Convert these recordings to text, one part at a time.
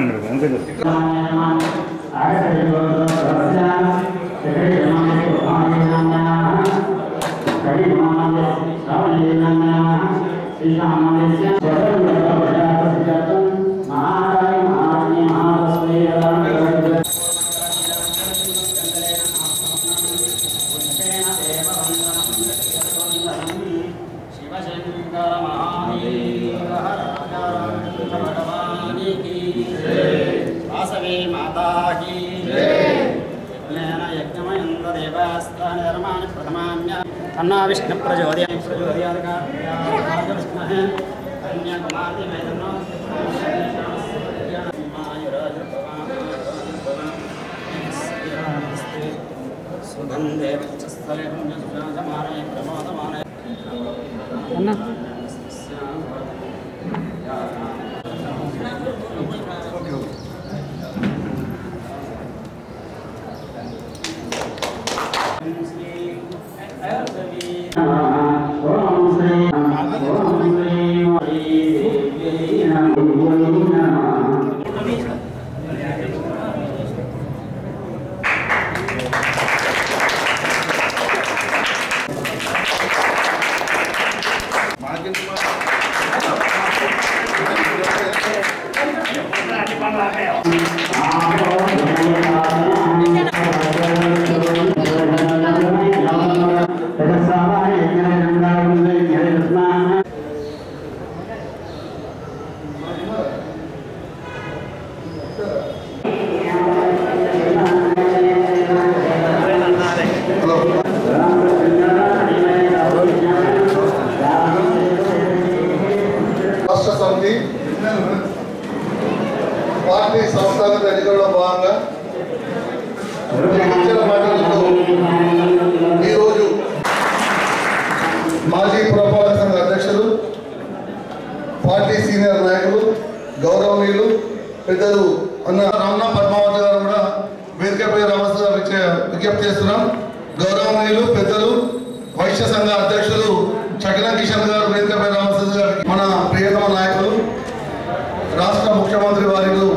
అంటారు వెంకట శివశంకర మహాదేవ భగవానికి వాసవి మాతాకి యజ్ఞేన యజ్ఞమయంత దేవాస్థాన ధర్మాన్ని ప్రథమాన్య అన్నా విష్ణు ప్రచోదయ ప్రచోదయాదికార్యస్మహే కన్యాకుమారి మేధనో సుగంధే స్థలే పుణ్యసుజాతమానే ప్రమోదమానే రాష్ట్ర సమితి పార్టీ సంస్థాగత ఎన్నికల్లో భాగంగా జగిత్యాల పట్టణంలో ఈరోజు మాజీ పురపాలక సంఘ అధ్యక్షులు పార్టీ సీనియర్ నాయకులు గౌరవనీయులు పెద్దలు అన్న రమణ పద్మావతి గారు కూడా వేదికపై రావాల్సిన విజ్ఞప్తి చేస్తున్నాం గౌరవనీయులు పెద్దలు వైశ్య సంఘ అధ్యక్షులు చకిన కిషన్ గారు వేదికపై రావాల్సిందిగా మన ప్రియతమ నాయకులు రాష్ట్ర ముఖ్యమంత్రి వారిలు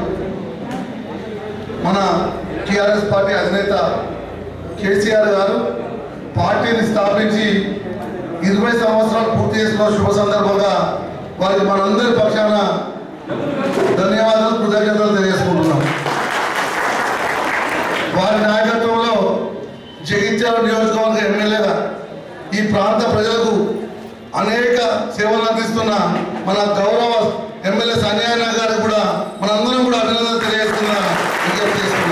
మన టిఆర్ఎస్ పార్టీ అధినేత కేసీఆర్ గారు పార్టీని స్థాపించి ఇరవై సంవత్సరాలు పూర్తి చేసుకున్న శుభ సందర్భంగా వారికి మనందరి పక్షాన ధన్యవాదాలు కృతజ్ఞతలు తెలియజేసుకుంటున్నాం వారి నాయకత్వంలో జగిత్యాల నియోజకవర్గ ఎమ్మెల్యేగా ఈ ప్రాంత ప్రజలకు అనేక సేవలు అందిస్తున్న మన గౌరవ ఎమ్మెల్యే సంజయన్న గారికి కూడా మనందరం కూడా అభినందనలు తెలియజేస్తున్నా విజ్ఞప్తి చేస్తున్నా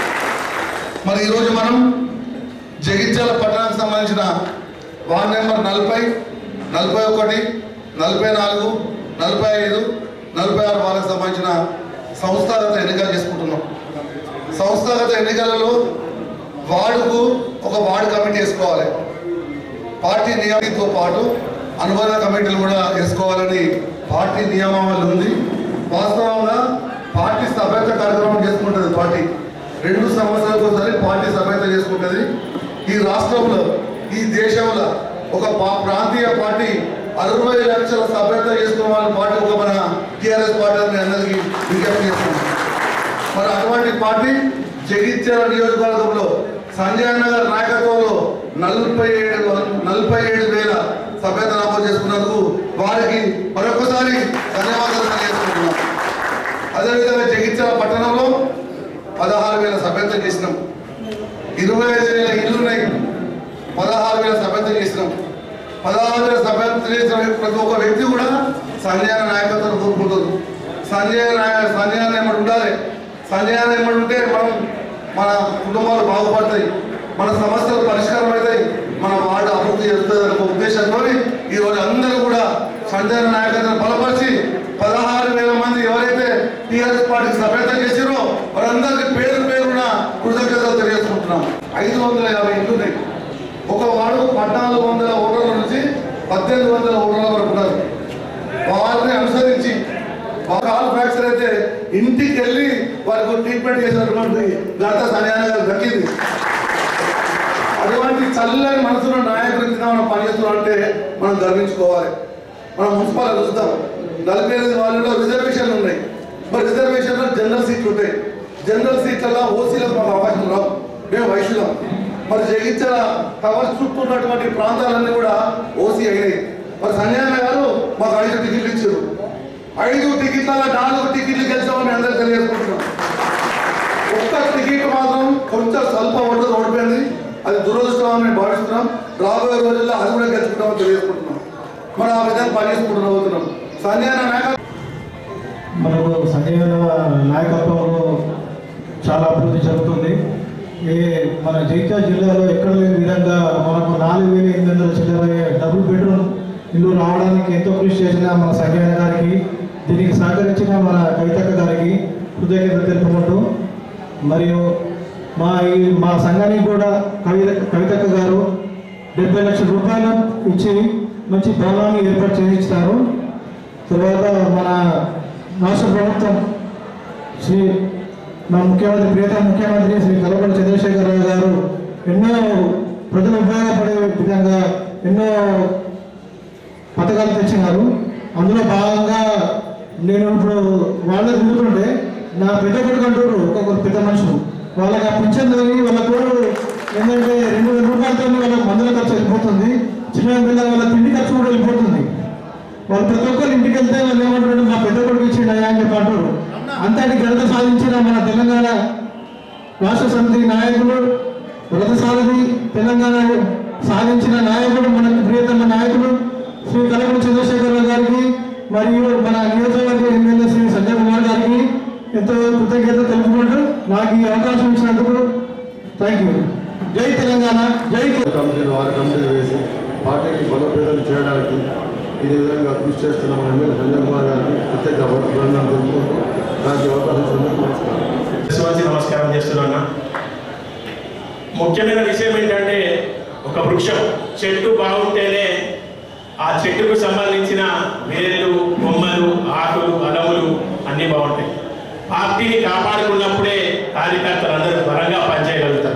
మరి ఈరోజు మనం జగిత్యాల పట్టణానికి సంబంధించిన వార్డ్ నెంబర్ నలభై నలభై ఒకటి నలభై నాలుగు నలభై ఐదు నలభై ఆరు వారికి సంబంధించిన సంస్థాగత ఎన్నికలు చేసుకుంటున్నాం సంస్థాగత ఎన్నికలలో వార్డుకు ఒక వార్డు కమిటీ వేసుకోవాలి పార్టీ నియమంతో పాటు అనుబంధ కమిటీలు కూడా వేసుకోవాలని పార్టీ నియమావళి ఉంది వాస్తవంగా పార్టీ సభ్యత కార్యక్రమం చేసుకుంటుంది పార్టీ రెండు సంవత్సరాలకు ఒకసారి పార్టీ సభ్యత చేసుకుంటుంది ఈ రాష్ట్రంలో ఈ దేశంలో ఒక పా- ప్రాంతీయ పార్టీ అరవై లక్షల సభ్యత చేసుకోవాలని పార్టీ ఒక మన టీఆర్ఎస్ పార్టీ అని అందరికీ విజ్ఞప్తి చేస్తున్నాం మరి అటువంటి పార్టీ జగిత్యాల నియోజకవర్గంలో సంజయ్ నగర్ నాయకత్వంలో నలభై ఏడు నలభై ఏడు వేల సభ్యత నమోదు చేసుకున్నందుకు వారికి మరొకసారి ధన్యవాదాలు తెలియజేసుకుంటున్నాం అదేవిధంగా జగిత్యాల పట్టణంలో పదహారు వేల సభ్యత చేసినాం ఇరవై ఐదు వేల ఇల్లు ఉన్నాయి పదహారు వేల సభ్యత చేసినాం పదహారు వేల సభ్యత చేసిన ప్రతి ఒక్క వ్యక్తి కూడా సంజయ్ నాయకత్వం కోరుకుంటారు సంజయ్ నాయ సంజయ్ ఏమటి ఉండాలి సంజయ్ ఏమటి ఉంటే మనం మన కుటుంబాలు బాగుపడతాయి మన సమస్యలు పరిష్కారం అవుతాయి మన వార్డు అభివృద్ధి చెందుతుంది అనే ఒక ఉద్దేశంతో ఈరోజు అందరూ కూడా సంజయ్ నాయకత్వం బలపరిచి పదహారు వేల మంది ఎవరైతే టీఆర్ఎస్ పార్టీకి సభ్యత చేసిరో వారందరికీ పేరు పేరున కృతజ్ఞతలు తెలియజేసుకుంటున్నాం ఐదు వందల యాభై ఇంట్లు ఉన్నాయి ఒక వార్డు పద్నాలుగు వందల ఓటర్ల నుంచి పద్దెనిమిది వందల ఓటర్ల వరకు ఉన్నారు వారిని అనుసరించి కాల్ ఫ్రాక్చర్ అయితే ఇంటికి వెళ్ళి వారికి ట్రీట్మెంట్ చేసినటువంటి ఘనత సంజయన గారు దక్కింది అటువంటి చల్లని మనసులో నాయకుల కింద మనం పనిచేస్తున్నాం అంటే మనం గర్వించుకోవాలి మనం మున్సిపల్ చూస్తాం నలభై ఎనిమిది వాళ్ళలో రిజర్వేషన్లు ఉన్నాయి మరి రిజర్వేషన్లో జనరల్ సీట్లు ఉంటాయి జనరల్ సీట్లలో ఓసీలకు మాకు అవకాశం రావు మేము వైశ్యులం మరి జగిత్యాల టవర్స్ చుట్టూ ఉన్నటువంటి ప్రాంతాలన్నీ కూడా ఓసీ అయినాయి మరి సంజయ్ గారు మాకు ఐదు టికెట్లు ఇచ్చారు ఐదు టికెట్ల నాలుగు టికెట్లు గెలిచామని అందరూ తెలియజేసుకుంటున్నాం ఒక్క టికెట్ మాత్రం కొంచెం స్వల్ప ఓట్లు ఓడిపోయింది అది దురదృష్టం అని మేము భావిస్తున్నాం రాబోయే రోజుల్లో అది కూడా గెలుచుకుంటామని తెలియజేసుకుంటున్నాం మనం ఆ విధంగా పనిచేసుకుంటున్నాం అవుతున్నాం సంజయ్ నాయక మనకు సంజయ్ నాయకత్వంలో చాలా అభివృద్ధి జరుగుతుంది ఏ మన జగిత్యాల జిల్లాలో ఎక్కడ లేని విధంగా మనకు నాలుగు వేల ఎనిమిది వందల చిల్లర డబుల్ బెడ్రూమ్ ఇల్లు రావడానికి ఎంతో కృషి చేసిన మన సంజయ్ గారికి దీనికి సహకరించిన మన కవితక్క గారికి కృతజ్ఞత తెలుపుకుంటూ మరియు మా ఈ మా సంఘానికి కూడా కవిత కవితక్క గారు డెబ్బై లక్షల రూపాయలు ఇచ్చి మంచి భవనాన్ని ఏర్పాటు చేయించారు తర్వాత మన రాష్ట్ర ప్రభుత్వం శ్రీ మా ముఖ్యమంత్రి ప్రియతమ ముఖ్యమంత్రి శ్రీ కల్వకుంట్ల చంద్రశేఖరరావు గారు ఎన్నో ప్రజలు ఉపయోగపడే విధంగా ఎన్నో పథకాలు తెచ్చినారు అందులో భాగంగా నేను ఇప్పుడు వాళ్ళ తిరుగుతుంటే నా పెద్ద కొడుకు అంటారు ఒక్కొక్కరు పెద్ద మనుషులు వాళ్ళకి ఆ పింఛన్ తగిలి వాళ్ళ కోడు ఏంటంటే రెండు వేల రూపాయలతో వాళ్ళకి మందుల ఖర్చు వెళ్ళిపోతుంది చిన్న పిల్లల వాళ్ళ తిండి ఖర్చు కూడా వెళ్ళిపోతుంది వాళ్ళు ప్రతి ఒక్కరు ఇంటికి వెళ్తే వాళ్ళు ఏమంటారు మా పెద్ద కొడుకు ఇచ్చిండు అయ్యా అని చెప్పి అంటారు అంతటి ఘనత సాధించిన మన తెలంగాణ రాష్ట్ర సమితి నాయకులు వ్రత సారథి తెలంగాణ సాధించిన నాయకుడు మన ప్రియతమ నాయకుడు శ్రీ కలగూరు చంద్రశేఖరరావు గారికి మరియు మన నియోజకవర్గ ఎమ్మెల్యే శ్రీ సంజయ్ కుమార్ గారికి ఎంతో కృతజ్ఞత తెలుపుకుంటూ నాకు ఈ అవకాశం ఇచ్చినందుకు థ్యాంక్ యూ జై తెలంగాణ జై కే- కమిటీలు వారి కమిటీలు వేసి పార్టీకి బలోపేతం చేయడానికి ఈ విధంగా కృషి చేస్తున్న మన ఎమ్మెల్యే సంజయ్ కుమార్ గారికి ప్రత్యేక అభినందనలు తెలుపుకుంటూ నాకు ఈ అవకాశం ఇచ్చినందుకు నమస్కారం శివాజీ నమస్కారం చేస్తున్నా ముఖ్యమైన విషయం ఏంటంటే ఒక వృక్షం చెట్టు బాగుంటేనే ఆ చెట్టుకు సంబంధించిన వేర్లు కొమ్మలు ఆకులు అలములు అన్నీ బాగుంటాయి పార్టీని కాపాడుకున్నప్పుడే కార్యకర్తలు అందరూ బలంగా పనిచేయగలుగుతారు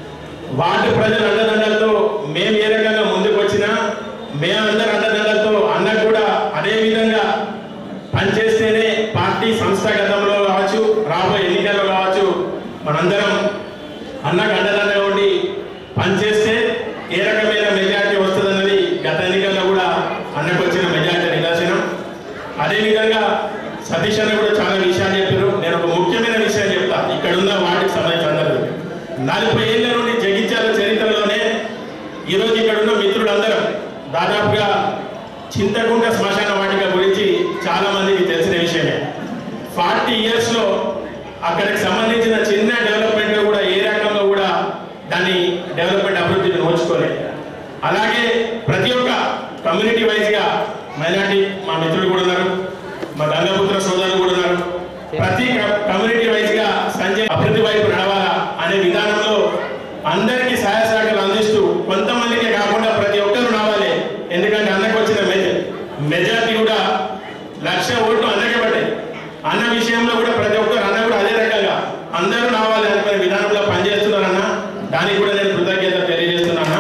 వాటి ప్రజల అండదండలతో మేము ఏ రకంగా ముందుకు వచ్చినా మేమందరం అండదండలతో అన్న కూడా అదే విధంగా పనిచేస్తేనే పార్టీ సంస్థాగతంలో కావచ్చు రాబోయే ఎన్నికల్లో కావచ్చు మనందరం అన్నకు అండదండగా ఉండి పనిచేస్తే ఏ రకమైన మెజార్టీ వస్తుందన్నది గత ఎన్నికల్లో కూడా అన్నకు వచ్చిన మెజార్టీ నిదర్శనం అదేవిధంగా సతీష్ అన్న కూడా చాలా విషయాలు చెప్పారు నేను ఒక ముఖ్యమైన విషయం చెప్తా ఇక్కడ ఉన్న వాటికి సంబంధించి అందరూ నలభై ఏళ్ళ నుండి జగిత్యాల చరిత్రలోనే ఈరోజు ఇక్కడ ఉన్న మిత్రులందరం దాదాపుగా చింతకుంట శ్మశాన వాటిక గురించి చాలా మందికి తెలిసిన విషయమే ఫార్టీ ఇయర్స్ లో అక్కడికి సంబంధించిన చిన్న డెవలప్మెంట్ లో కూడా ఏ రకంగా కూడా దాన్ని డెవలప్మెంట్ అభివృద్ధిని నోచుకోలేదు అలాగే ప్రతి ఒక్క కమ్యూనిటీ వైజ్ గా మైనార్టీ మా మిత్రులు కూడా ఉన్నారు మా గంగపుత్ర సోదరులు కూడా ఉన్నారు ప్రతి కమ్యూనిటీ వైజ్ గా సంజయ్ అభివృద్ధి వైపు నడవాలా అనే విధానంలో అందరికీ సహాయ సహకారాలు అందిస్తూ కొంతమందికే కాకుండా ప్రతి ఒక్కరు రావాలి ఎందుకంటే అన్నకు వచ్చిన మెజ మెజార్టీ కూడా లక్ష ఓట్లు అన్నకే పడ్డాయి అన్న విషయంలో కూడా ప్రతి ఒక్కరు అన్న కూడా అదే రకంగా అందరూ రావాలి అనుకునే విధానంలో పనిచేస్తున్నారన్న దానికి కూడా నేను కృతజ్ఞత తెలియజేస్తున్నాను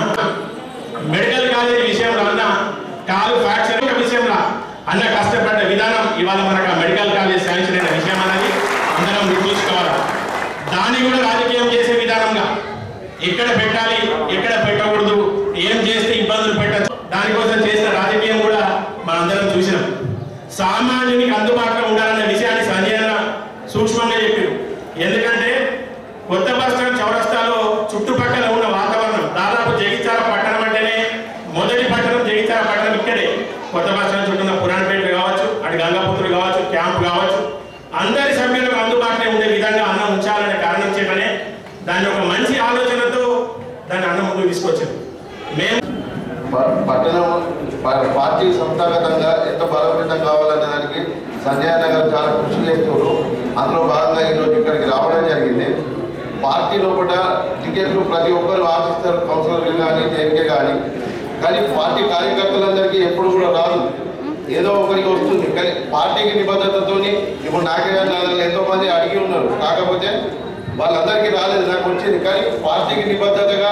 మెడికల్ కాలేజ్ విషయంలో అన్న కాలు ఫ్రాక్చర్ విషయంలో అన్న కష్టపడ్డ విధానం ఇవాళ మనకు ఆ మెడికల్ కాలేజ్ శాంక్షన్ అయిన విషయం అనేది అందరం గుర్తుంచుకోవాలి దాన్ని కూడా రాజకీయం చేసే విధానంగా ఎక్కడ పెట్టాలి ఎక్కడ పెట్టకూడదు ఏం చేస్తే ఇబ్బందులు పెట్టచ్చు దానికోసం చేసిన రాజకీయం కూడా మనందరం చూసినాం సామాన్యునికి అందుబాటులో ఉండాలన్న విషయాన్ని సంజయ్ అన్న సూక్ష్మంగా చెప్పారు ఎందుకంటే కొత్త బస్ స్టాండ్ చౌరస్తాలో చుట్టుపక్కల ఉన్న వాతావరణం దాదాపు జగిత్యాల పట్టణం అంటేనే మొదటి పట్టణం జగిత్యాల పట్టణం ఇక్కడే కొత్త బస్ స్టాండ్ చుట్టూ ఉన్న పురాణపేట కావచ్చు అటు గంగాపుత్రులు కావచ్చు క్యాంప్ కావచ్చు అందరి సభ్యులకు అందుబాటులో ఉండే విధంగా అన్నం ఉంచాలనే కారణం చేతనే దాన్ని ఒక మంచి ఆలోచనతో దాన్ని అన్నం ముందుకు తీసుకొచ్చారు మేము ప- పట్టణం ప- పార్టీ సంస్థాగతంగా ఎంత బలోపేతం కావాలనే దానికి సంజయ్ అన్న గారు చాలా కృషి చేస్తున్నారు అందులో భాగంగా ఈరోజు ఇక్కడికి రావడం జరిగింది పార్టీ లోపల టికెట్లు ప్రతి ఒక్కరు ఆశిస్తారు కౌన్సిలర్లు కానీ దేనికే కానీ కానీ పార్టీ కార్యకర్తలందరికీ ఎప్పుడు కూడా రాదు ఏదో ఒకరికి వస్తుంది కానీ పార్టీకి నిబద్ధతతోని ఇప్పుడు నాకే నాలుగు ఎంతో మంది అడిగి ఉన్నారు కాకపోతే వాళ్ళందరికీ రాలేదు నాకు వచ్చింది కానీ పార్టీకి నిబద్ధతగా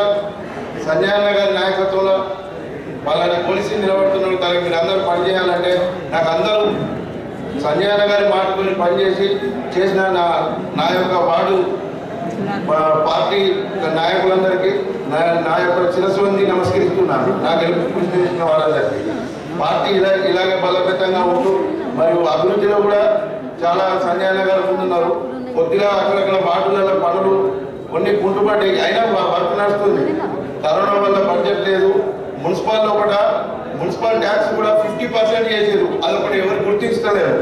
సంజయ్ అన్న గారి నాయకత్వంలో వాళ్ళని పోలీసులు నిలబడుతున్నారు దానికి మీరు అందరూ పనిచేయాలంటే నాకు అందరూ సంజయ్ అన్న గారి మాటకొని పనిచేసి చేసిన నా నా యొక్క వార్డు పా- పార్టీ నాయకులందరికీ నా నా యొక్క శిరస్సు వంది నమస్కరిస్తున్నాను నా గెలుపు కృషి చేసిన వారందరికీ పార్టీ ఇలా ఇలాగే బలోపేతంగా ఉంటూ మరియు అభివృద్ధిలో కూడా చాలా సంజయ్ అన్న గారు ముందున్నారు కొద్దిగా అక్కడక్కడ వార్డులలో పనులు కొన్ని కుంటుపడ్డాయి అయినా వా- వర్క్ నడుస్తుంది కరోనా వల్ల బడ్జెట్ లేదు మున్సిపల్ లోపల మున్సిపల్ ట్యాక్స్ కూడా ఫిఫ్టీ పర్సెంట్ చేసారు అది ఒకటి ఎవరు గుర్తించలేరు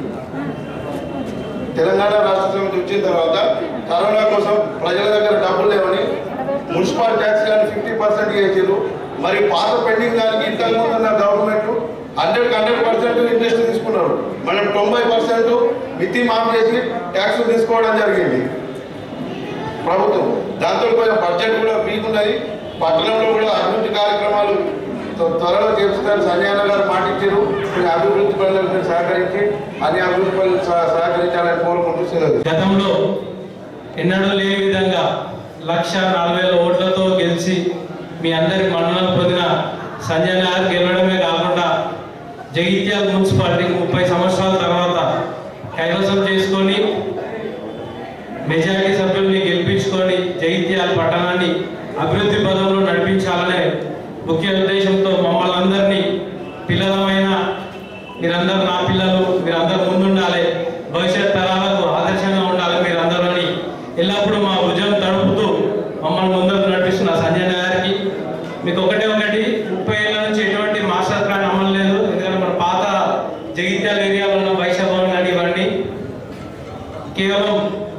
తెలంగాణ రాష్ట్ర సమితి వచ్చిన తర్వాత కరోనా కోసం ప్రజల దగ్గర డబ్బులు లేవని మున్సిపల్ ట్యాక్స్ కానీ ఫిఫ్టీ పర్సెంట్ చేసారు మరి పాత పెండింగ్ దానికి ఇంతకు ముందు ఉన్న government hundred hundred percent interest తీసుకున్నారు మనం తొంభై పర్సెంట్ మితి మాఫ్ చేసి ట్యాక్స్ తీసుకోవడం జరిగింది ప్రభుత్వం దాంతో కొంచెం బడ్జెట్ కూడా వీక్ ఉన్నది పట్టణంలో కూడా అభివృద్ధి కార్యక్రమాలు త్వ- త్వరలో చేస్తారు సంజయన గారు మాటిచ్చారు కొన్ని అభివృద్ధి పనులకు మీరు సహకరించి అన్ని అభివృద్ధి పనులు సహ- సహకరించాలని కోరుకుంటూ సెలవు గతంలో ఎన్నడూ లేని విధంగా లక్ష నలభై వేల ఓట్లతో గెలిచి మీ అందరి మన్ననలు పొందిన సంజయ్ గారు గెలవడమే కాకుండా జగిత్యాల మున్సిపాలిటీకి ముప్పై సంవత్సరాల తర్వాత కైవసం చేసుకొని మెజారిటీ సభ్యుల్ని గెలిపించుకొని జగిత్యాల పట్టణాన్ని అభివృద్ధి పదంలో నడిపించాలనే ముఖ్య ఉద్దేశంతో మమ్మల్ని అందరినీ పిల్లలమైన మీరందరూ నా పిల్లలు మీరందరూ ముందుండాలి భవిష్యత్ తరాలకు ఆదర్శంగా ఉండాలి మీరందరూ అని ఎల్లప్పుడూ మా భుజం తడుపుతూ మమ్మల్ని ముందుకు నడిపిస్తున్న సంజయ్ గారికి మీకు ఒకటే ఒకటి ముప్పై ఏళ్ళ నుంచి ఎటువంటి మాస్టర్ ప్లాన్ అమలు లేదు ఎందుకంటే మన పాత జగిత్యాల ఏరియాలో ఉన్న వైశ్య భవన్ కానీ ఇవన్నీ కేవలం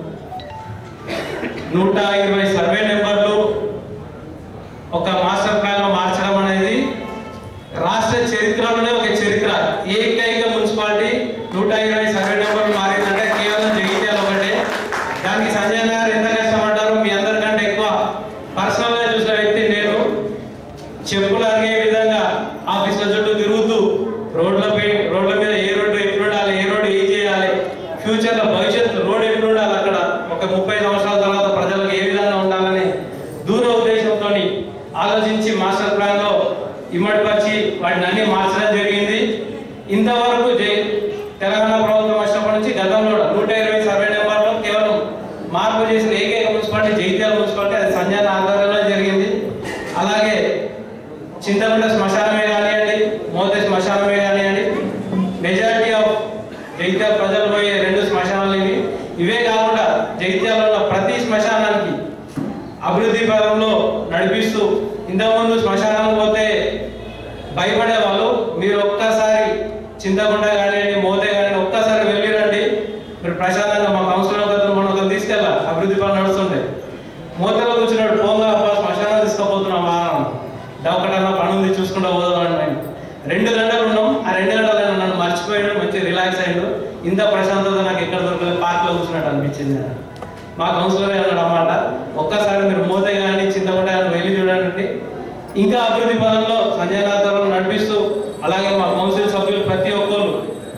నూట ఇరవై సర్వే నెంబర్లు ఒక మాస్టర్ ప్లాన్ లో మార్చడం అనేది రాష్ట్ర చరిత్రలోనే ఒక చరిత్ర ఏకైక మున్సిపాలిటీ నూట ఇరవై సర్వే నెంబర్లు మారిందంటే కేవలం జగిత్యాల ఒకటే దానికి సంజయ్ గారు ఎంత కష్టపడ్డారు మీ అందరికంటే ఎక్కువ పర్సనల్ గా చూసిన వ్యక్తి నేను చెప్పులు అరిగే విధంగా ఆఫీసుల చుట్టూ తిరుగుతూ రోడ్లపై రోడ్ల మీద ఏ రోడ్డు ఎప్పుడు ఉండాలి ఏ రోడ్డు ఏం చేయాలి ఫ్యూచర్ లో భవిష్యత్తు రోడ్ ఎప్పుడు ఉండాలి అక్కడ ఒక ముప్పై సంవత్సరాల తర్వాత ప్రజలకు ఏ విధంగా ఉండాలని దూర ఉద్దేశంతో ఆలోచించి మాస్టర్ ప్లాన్ లో ఇమ్మడిపరిచి వాటిని అన్ని మార్చడం జరిగింది ఇంతవరకు జై తెలంగాణ ప్రభుత్వం వచ్చినప్పటి నుంచి గతంలో కూడా నూట ఇరవై సర్వే నెంబర్లో కేవలం మార్పు చేసిన ఏకైక మున్సిపాలిటీ జగిత్యాల మున్సిపాలిటీ అది సంజయ్ ఆధ్వర్యంలో జరిగింది అలాగే చింతకుంట శ్మశానమే కానివ్వండి మోతే శ్మశానమే కానివ్వండి మెజారిటీ ఆఫ్ జగిత్యాల ప్రజలు పోయే రెండు శ్మశానాలు ఇవి ఇవే కాకుండా జగిత్యాలలో ఉన్న ప్రతి శ్మశానానికి అభివృద్ధి పదంలో నడిపిస్తూ ఇంతకుముందు శ్మశానం పోతే భయపడే వాళ్ళు మీరు ఒక్కసారి చింతకుండా కానివ్వండి మోతే కానివ్వండి ఒక్కసారి వెళ్ళి రండి మీరు ప్రశాంతంగా మా కౌన్సిలర్ ఒకరు మన ఒకరు తీసుకెళ్ళాలి అభివృద్ధి పనులు నడుస్తుంటాయి మూతలో కూర్చున్నాడు పోగా అబ్బా శ్మశానం తీసుకుపోతున్నాం వాహనం ఒకటన్నా పని ఉంది చూసుకుంటా పోదామని మేము రెండు గంటలు ఉన్నాం ఆ రెండు గంటలు ఆయన నన్ను మర్చిపోయాడు మంచి రిలాక్స్ అయ్యాడు ఇంత ప్రశాంతత నాకు ఎక్కడ దొరకలేదు పార్క్లో కూర్చున్నట్టు అనిపించింది నాకు. మా కౌన్సిలర్ అన్నాడు అన్నమాట ఒక్కసారి మీరు మోతే కానీ చింతకుండా కానీ వెళ్ళి చూడండి ఇంకా అభివృద్ధి పదంలో సంజయ్ నాథ్ నడిపిస్తూ అలాగే మా కౌన్సిల్ సభ్యులు ప్రతి ఒక్కరు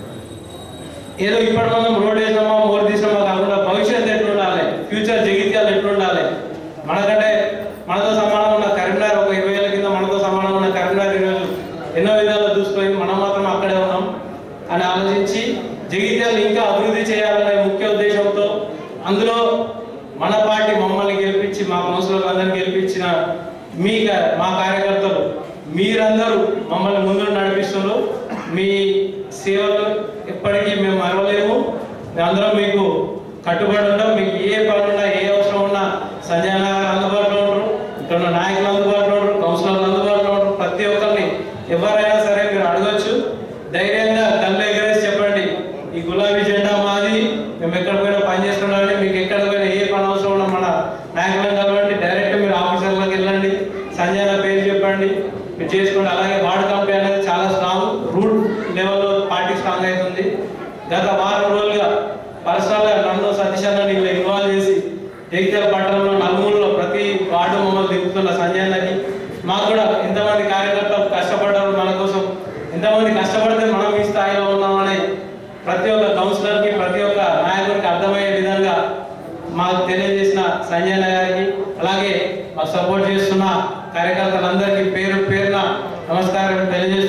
ఏదో ఇప్పటి మనం రోడ్ వేసినామా మోర్ తీసినామా కాకుండా భవిష్యత్తు ఎట్లా ఉండాలి ఫ్యూచర్ జగిత్యాలు ఎట్లా ఉండాలి మనకంటే మనతో సమానం ఉన్న కరీంనగర్ ఒక ఇరవై ఏళ్ళ కింద మనతో సమానం ఉన్న కరీంనగర్ ఈరోజు ఎన్నో విధాలు చూసుకొని మనం మాత్రం అక్కడే ఉన్నాం అని ఆలోచించి జగిత్యాలు ఇంకా అభివృద్ధి చేయాలనే ముఖ్య ఉద్దేశంతో అందులో మన పార్టీ మమ్మల్ని గెలిపించి మా కౌన్సిలర్ అందరిని గెలిపించిన మీ క- మా కార్యకర్తలు మీరందరూ మమ్మల్ని ముందు నడిపిస్తున్నారు మీ సేవలు ఎప్పటికీ మేము మరవలేము మేమందరం మీకు కట్టుబడి ఉంటాం మీకు ఏ పని ఉన్నా ఏ అవసరం ఉన్నా సంజయ్ గారు అందుబాటులో ఉంటారు ఇక్కడ ఉన్న నాయకులు అందుబాటులో ఉంటారు కౌన్సిలర్లు అందుబాటులో ఉంటారు ప్రతి ఒక్కరిని ఎవరైనా సరే మీరు అడగొచ్చు ధైర్యంగా కళ్ళు ఎగరేసి చెప్పండి ఈ గులాబీ జెండా మాది మేము ఎక్కడ పోయినా పని చేస్తున్నామండి మీకు ఎక్కడ పోయినా ఏ పని అవసరం ఉన్నా మన నాయకులను కలవండి డైరెక్ట్ మీరు ఆఫీసర్లకు వెళ్ళండి సంజయ్ నా పేరు చెప్పండి మీరు చేసుకోండి అలాగే వార్డ్ కమిటీ అనేది చాలా స్ట్రాంగ్ రూట్ లెవెల్లో పార్టీ స్ట్రాంగ్ అవుతుంది గత వారం రోజులుగా పర్సనల్ గా నన్ను సతీష్ అన్న ఇలా ఇన్వాల్వ్ చేసి జగిత్యాల పట్టణంలో నలుమూలలో ప్రతి వార్డు మమ్మల్ని దింపుతున్న సంజయ్ అన్నకి మాకు కూడా ఎంతమంది కార్యకర్తలు కష్టపడ్డారు మన కోసం ఎంతమంది కష్టపడితే మనం ఈ స్థాయిలో ఉన్నామని ప్రతి ఒక్క కౌన్సిలర్ కి ప్రతి ఒక్క నాయకుడికి అర్థమయ్యే విధంగా మాకు తెలియజేసిన సంజయ్ అన్న గారికి అలాగే మాకు సపోర్ట్ చేస్తున్న కార్యకర్తలందరికీ పేరు పేరున నమస్కారం తెలియజేస్తూ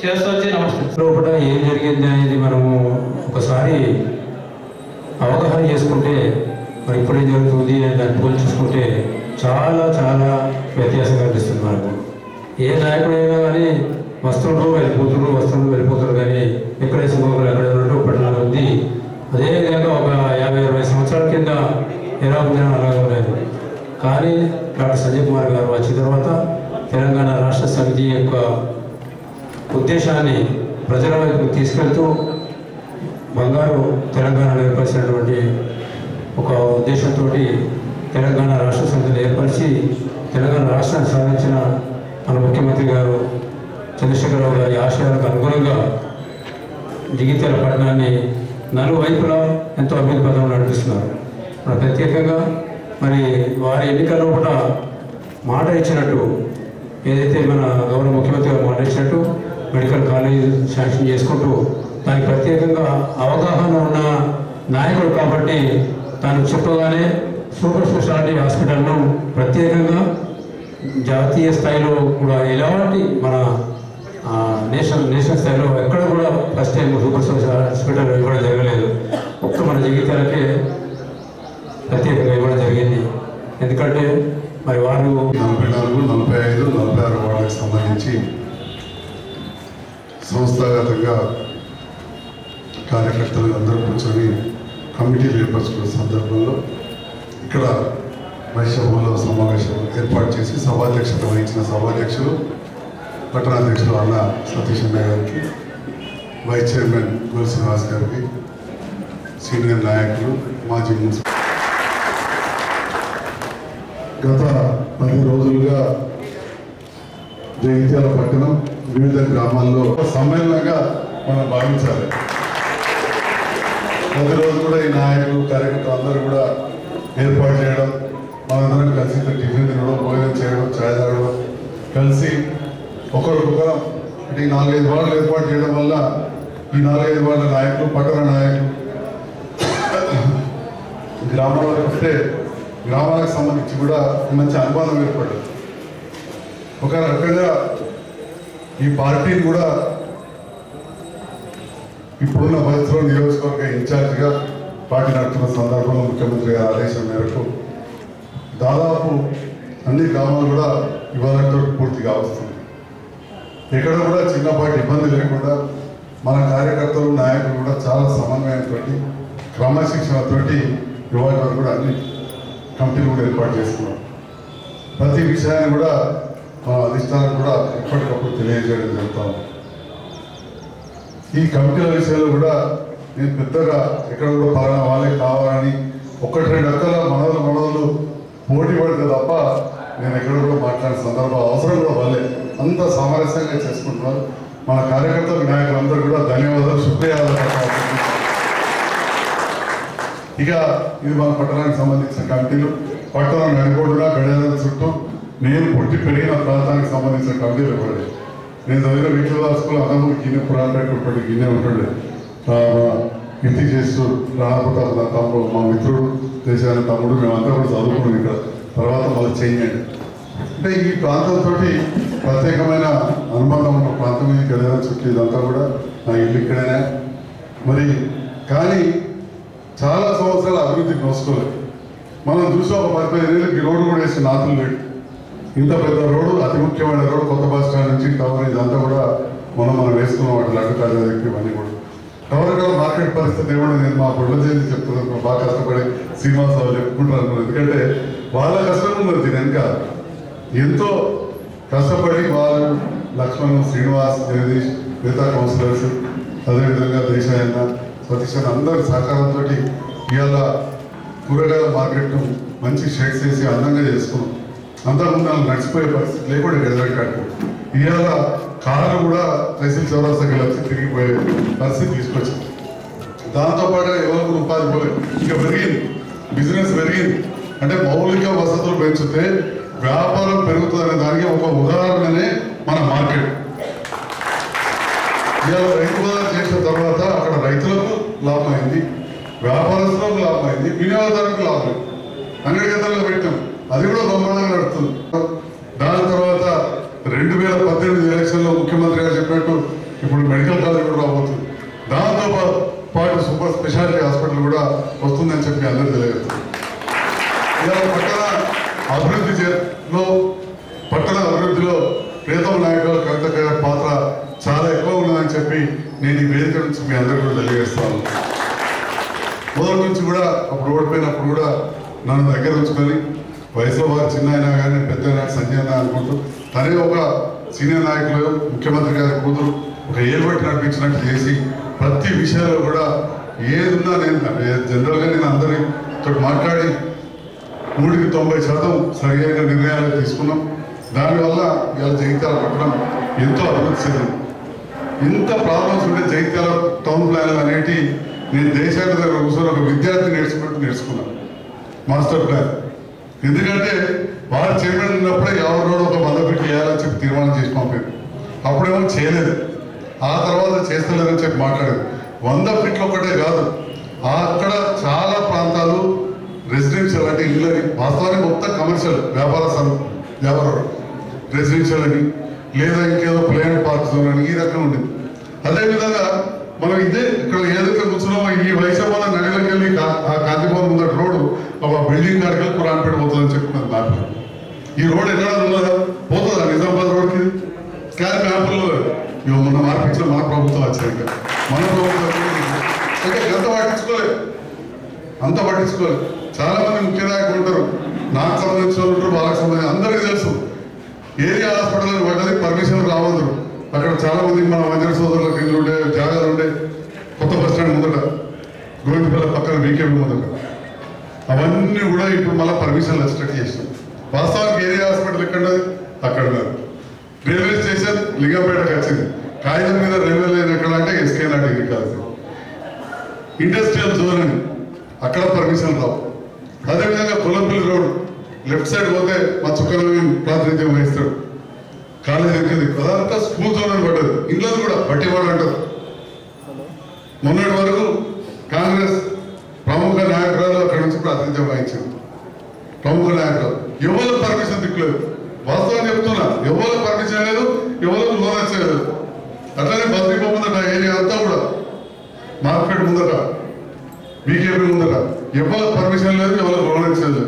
చేస్తూ వచ్చి నమస్తే లోపల ఏం జరిగింది అనేది మనము ఒకసారి అవగాహన చేసుకుంటే మరి ఇప్పుడేం జరుగుతుంది అని దాన్ని పోల్చి చూసుకుంటే చాలా చాలా వ్యత్యాసం కనిపిస్తుంది మనకు ఏ నాయకుడైనా కానీ వస్తుండ్రు వెళ్ళిపోతున్నారు వస్తుండ్రు వెళ్ళిపోతారు కానీ ఎక్కడ సింహకులు ఎక్కడ ఉన్నట్టు పట్టణాలు ఉంది అదేవిధంగా ఒక యాభై అరవై సంవత్సరాల కింద ఎలా ఉందో అలాగే ఉండేది కానీ డాక్టర్ సంజయ్ కుమార్ గారు వచ్చిన తర్వాత తెలంగాణ రాష్ట్ర సమితి యొక్క ఉద్దేశాన్ని ప్రజల వైపు తీసుకెళ్తూ బంగారు తెలంగాణ ఏర్పరిచినటువంటి ఒక ఉద్దేశంతో తెలంగాణ రాష్ట్ర సమితిని ఏర్పరిచి తెలంగాణ రాష్ట్రాన్ని సాధించిన మన ముఖ్యమంత్రి గారు చంద్రశేఖరరావు గారి ఆశయాలకు అనుగుణంగా జగిత్యాల పట్టణాన్ని నలువైపులా ఎంతో అభివృద్ధి పథంలో నడిపిస్తున్నారు మన ప్రత్యేకంగా మరి వారి ఎన్నికల్లో కూడా మాట ఇచ్చినట్టు ఏదైతే మన గౌరవ ముఖ్యమంత్రి గారు మాట ఇచ్చినట్టు మెడికల్ కాలేజ్ శాంక్షన్ చేసుకుంటూ దానికి ప్రత్యేకంగా అవగాహన ఉన్న నాయకుడు కాబట్టి తాను చెప్పగానే సూపర్ స్పెషాలిటీ హాస్పిటల్ను ప్రత్యేకంగా జాతీయ స్థాయిలో కూడా ఎలాంటి మన ఆ, నేషనల్ నేషనల్ స్థాయిలో ఎక్కడ కూడా first time super speciality hospital ఇవ్వడం జరగలేదు ఒక్క మన జగిత్యాలకే ప్రత్యేకంగా ఇవ్వడం జరిగింది ఎందుకంటే మరి వారు నలభై నాలుగు నలభై ఐదు నలభై ఆరు వార్డులకు సంబంధించి సంస్థాగతంగా కార్యకర్తలు అందరూ కూర్చొని కమిటీలు ఏర్పరచుకున్న సందర్భంలో ఇక్కడ వైశ్యభవన్లో సమావేశం ఏర్పాటు చేసి సభాధ్యక్షత వహించిన సభాధ్యక్షులు పట్టణాధ్యక్షులు అన్న సతీష్ అన్న గారికి వైస్ చైర్మన్ గోల్ శ్రీనివాస్ గారికి సీనియర్ నాయకులు మాజీ మున్సిపల్ గత పది రోజులుగా జగిత్యాల పట్టణం వివిధ గ్రామాల్లో ఒక సమ్మేళనంగా మనం భావించాలి ప్రతిరోజు కూడా ఈ నాయకులు కార్యకర్తలు అందరూ కూడా ఏర్పాటు చేయడం మనందరం కలిసి ఇంత టిఫిన్ తినడం భోజనం చేయడం ఛాయ్ తాగడం కలిసి ఒకరికొకరం అంటే ఈ నాలుగైదు వార్డులు ఏర్పాటు చేయడం వల్ల ఈ నాలుగైదు వార్డుల నాయకులు పట్టణ నాయకులు గ్రామాలకు వస్తే గ్రామాలకు సంబంధించి కూడా మంచి అనుబంధం ఏర్పడింది ఒక రకంగా ఈ పార్టీని కూడా ఇప్పుడున్న పరిస్థితుల్లో నియోజకవర్గ ఇన్ఛార్జిగా పార్టీ నడుపుతున్న సందర్భంలో ముఖ్యమంత్రి గారి ఆదేశం మేరకు దాదాపు అన్ని గ్రామాలు కూడా ఇవాళతో పూర్తిగా వస్తుంది ఎక్కడ కూడా చిన్నపాటి ఇబ్బంది లేకుండా మన కార్యకర్తలు నాయకులు కూడా చాలా సమన్వయంతో క్రమశిక్షణతోటి ఇవాళ వరకు కూడా అన్ని కమిటీలు కూడా ఏర్పాటు చేసుకున్నాం ప్రతి విషయాన్ని కూడా మన అధిష్టానం కూడా ఎప్పటికప్పుడు తెలియజేయడం జరుగుతాం ఈ కమిటీల విషయంలో కూడా నేను పెద్దగా ఎక్కడ కూడా పలానా వాళ్ళే కావాలని ఒకటి రెండు అక్కల మనవలు మనవలు పోటీ పడితే తప్ప నేను ఎక్కడ కూడా మాట్లాడిన సందర్భం అవసరం కూడా వాళ్ళే అంత సామరస్యంగా చేసుకుంటున్నారు మన కార్యకర్తలు నాయకులందరూ కూడా ధన్యవాదాలు శుక్రియాలు ఇక ఇది మన పట్టణానికి సంబంధించిన కమిటీలు పట్టణం నడిపోటుగా గడియాల చుట్టూ నేను పుట్టి పెరిగిన ప్రాంతానికి సంబంధించిన కమిటీలు కూడా నేను చదివిన విక్రదా స్కూల్ అన్నప్పుడు గిన్నె పురాణపేట ఉంటుంది గిన్నె ఉంటుండే ఆ, కీర్తి చేస్తూ రాణప్రతాప్ నా తమ్ముడు మా మిత్రుడు దేశాల తమ్ముడు మేమంతా కూడా చదువుకున్నాం ఇక్కడ తర్వాత మళ్ళీ చేయండి అంటే ఈ ప్రాంతంతో ప్రత్యేకమైన అనుబంధం ఉన్న ప్రాంతం ఇది గడియాల చుట్టూ ఇదంతా కూడా నా ఇల్లు ఇక్కడనే మరి కానీ చాలా సంవత్సరాల అభివృద్ధి నోసుకోలేదు మనం చూసి ఒక పది పదిహేను ఏళ్ళకి రోడ్డు కూడా వేసి నాతులు లేడు ఇంత పెద్ద రోడ్డు అతి ముఖ్యమైన రోడ్డు కొత్త బస్ స్టాండ్ నుంచి టవర్ ఇదంతా కూడా మనం మనం వేసుకున్నాం వాటి లడ్డు కాళ్ళ దగ్గర ఇవన్నీ కూడా టవర్ కూడా మార్కెట్ పరిస్థితి ఏమన్నా నేను మా బుడ్ల చేసి చెప్తున్నాను బాగా కష్టపడి శ్రీనివాసరావు చెప్పుకుంటారు అనుకున్నాను ఎందుకంటే వాళ్ళ కష్టం ఉన్నది దీని వెనక ఎంతో కష్టపడి వాళ్ళు లక్ష్మణ్ శ్రీనివాస్ జగదీష్ మిగతా కౌన్సిలర్స్ అదేవిధంగా దేశాయన్న సతీష్ అన్న అందరి సహకారంతో ఇవాళ కూరగాయల మార్కెట్ మంచి షేక్స్ వేసి అందంగా చేసుకున్నాం అంతకుముందు వాళ్ళు నడిచిపోయే పరిస్థితి లేకుండా గెదర్ కట్టు ఇవాళ కారు కూడా తహసీల్ చౌరస్తాకి వచ్చి తిరిగిపోయే పరిస్థితి తీసుకొచ్చింది దాంతో పాటు ఎవరికి ఉపాధి పోలేదు ఇంకా పెరిగింది బిజినెస్ పెరిగింది అంటే మౌలిక వసతులు పెంచితే వ్యాపారం పెరుగుతుందనే దానికి ఒక ఉదాహరణనే మన మార్కెట్ ఇవాళ రైతు బజార్ చేసిన తర్వాత అక్కడ రైతులకు లాభం అయింది వ్యాపారస్తులకు లాభం అయింది వినియోగదారులకు లాభం అయింది అంగడి గంటల్లో పెట్టాం అది కూడా బ్రహ్మాండంగా నడుస్తుంది దాని తర్వాత రెండు వేల పద్దెనిమిది ఎలక్షన్లో ముఖ్యమంత్రి గారు చెప్పినట్టు కూడా వస్తుందని చెప్పి అందరూ తెలియజేస్తారు ఇలా పట్టణ అభివృద్ధి చేలో పట్టణ అభివృద్ధిలో ప్రియతమ నాయకుల కవిత గారి పాత్ర చాలా ఎక్కువ ఉన్నదని చెప్పి నేను ఈ వేదిక నుంచి మీ అందరూ కూడా తెలియజేస్తాను మొదటి నుంచి కూడా అప్పుడు ఓడిపోయినప్పుడు కూడా నన్ను దగ్గర ఉంచుకొని వయసులో వారు చిన్న అయినా కానీ పెద్ద అయినా సంజయ్ అన్న అనుకుంటూ తనే ఒక సీనియర్ నాయకులు ముఖ్యమంత్రి గారి కూతురు ఒక ఏలుబట్టి నడిపించినట్టు చేసి ప్రతి విషయంలో కూడా ఏది ఉన్నా నేను జనరల్గా నేను అందరితో మాట్లాడి నూటికి తొంభై శాతం సరైన నిర్ణయాలు తీసుకున్నాం దానివల్ల ఇవాళ జగిత్యాల పట్టణం ఎంతో అభివృద్ధి చెందింది ఇంత ప్రాబ్లమ్స్ ఉంటే జగిత్యాల టౌన్ ప్లాన్లు అనేటి నేను దేశాల దగ్గర కూర్చొని ఒక విద్యార్థి నేర్చుకుంటూ నేర్చుకున్నాను మాస్టర్ ప్లాన్ ఎందుకంటే వారు చైర్మన్ ఉన్నప్పుడే ఎవరినోడు ఒక వంద ఫీట్లు వేయాలని చెప్పి తీర్మానం చేసి పంపారు అప్పుడేమో చేయలేదు ఆ తర్వాత చేస్తలేదని చెప్పి మాట్లాడారు వంద ఫీట్లు ఒకటే కాదు ఆ అక్కడ చాలా ప్రాంతాలు రెసిడెన్షియల్ అంటే ఇళ్ళని వాస్తవానికి మొత్తం కమర్షియల్ వ్యాపార సం- వ్యాపారం రెసిడెన్షియల్ అని లేదా ఇంకేదో ప్లేన్ పార్క్ జోన్ అని ఈ రకంగా ఉండేది అదేవిధంగా మనం ఇదే ఇక్కడ ఏదైతే కూర్చున్నామో ఈ వైశాఖ నడిలోకి వెళ్ళి కా- ఆ కాంతిభవన్ ముందర రోడ్డు ఒక బిల్డింగ్ కాడికి వెళ్ళి కురాన్పేట పోతుందని చెప్పుకున్నది మ్యాప్ ఈ రోడ్ ఎక్కడ ఉన్నదా పోతుందా నిజామాబాద్ రోడ్కి కానీ మ్యాప్లో ఇవి మొన్న మార్పించిన మన ప్రభుత్వం వచ్చాయి ఇంకా మన ప్రభుత్వం అంటే ఎంత పట్టించుకోలేదు అంత పట్టించుకోలేదు చాలా మంది ముఖ్య నాయకులు ఉంటారు నాకు సంబంధించిన వాళ్ళు ఉంటారు వాళ్ళకి సంబంధించి అందరికీ తెలుసు ఏరియా హాస్పిటల్ పడ్డది పర్మిషన్ రావద్దు అక్కడ చాలా మందికి మన వంజన సోదరులకు ఇల్లు ఉండే జాగాలు ఉండే కొత్త బస్ స్టాండ్ ముందట గోవిందపల్లి పక్కన వీకేబీ ముందట అవన్నీ కూడా ఇప్పుడు మళ్ళీ పర్మిషన్ రెస్ట్రిక్ట్ చేసినాం వాస్తవానికి ఏరియా హాస్పిటల్ ఎక్కడ ఉన్నది? అక్కడ ఉన్నది రైల్వే స్టేషన్ లింగంపేటకి వచ్చింది కాగితం మీద రైల్వే లైన్ ఎక్కడ అంటే ఎస్కే నా డిగ్రీ కాలేజ్ ఇండస్ట్రియల్ జోన్ అని అక్కడ పర్మిషన్ రావు అదేవిధంగా కొలంపల్లి రోడ్ లెఫ్ట్ సైడ్ పోతే మా చుక్కల ప్రాతినిధ్యం వహిస్తాడు కాలేజ్ ఎక్కింది అదంతా స్కూల్ జోన్ అని పడ్డది ఇంట్లో కూడా బట్టివాడు అంటారు మొన్నటి వరకు కాంగ్రెస్ ప్రముఖ నాయకురాలు అక్కడ నుంచి ప్రాతినిధ్యం వహించింది ప్రముఖ నాయకురాలు ఎవరు పర్మిషన్ దిక్కులేదు వాస్తవం చెప్తున్నా ఎవరు పర్మిషన్ లేదు ఎవరు లోన్ వచ్చలేదు అట్లనే బద్రీ ముందట ఏరియా అంతా కూడా మార్కెట్ ముందట బీకేపీ ముందట ఎవరు పర్మిషన్ లేదు ఎవరు లోన్ వచ్చలేదు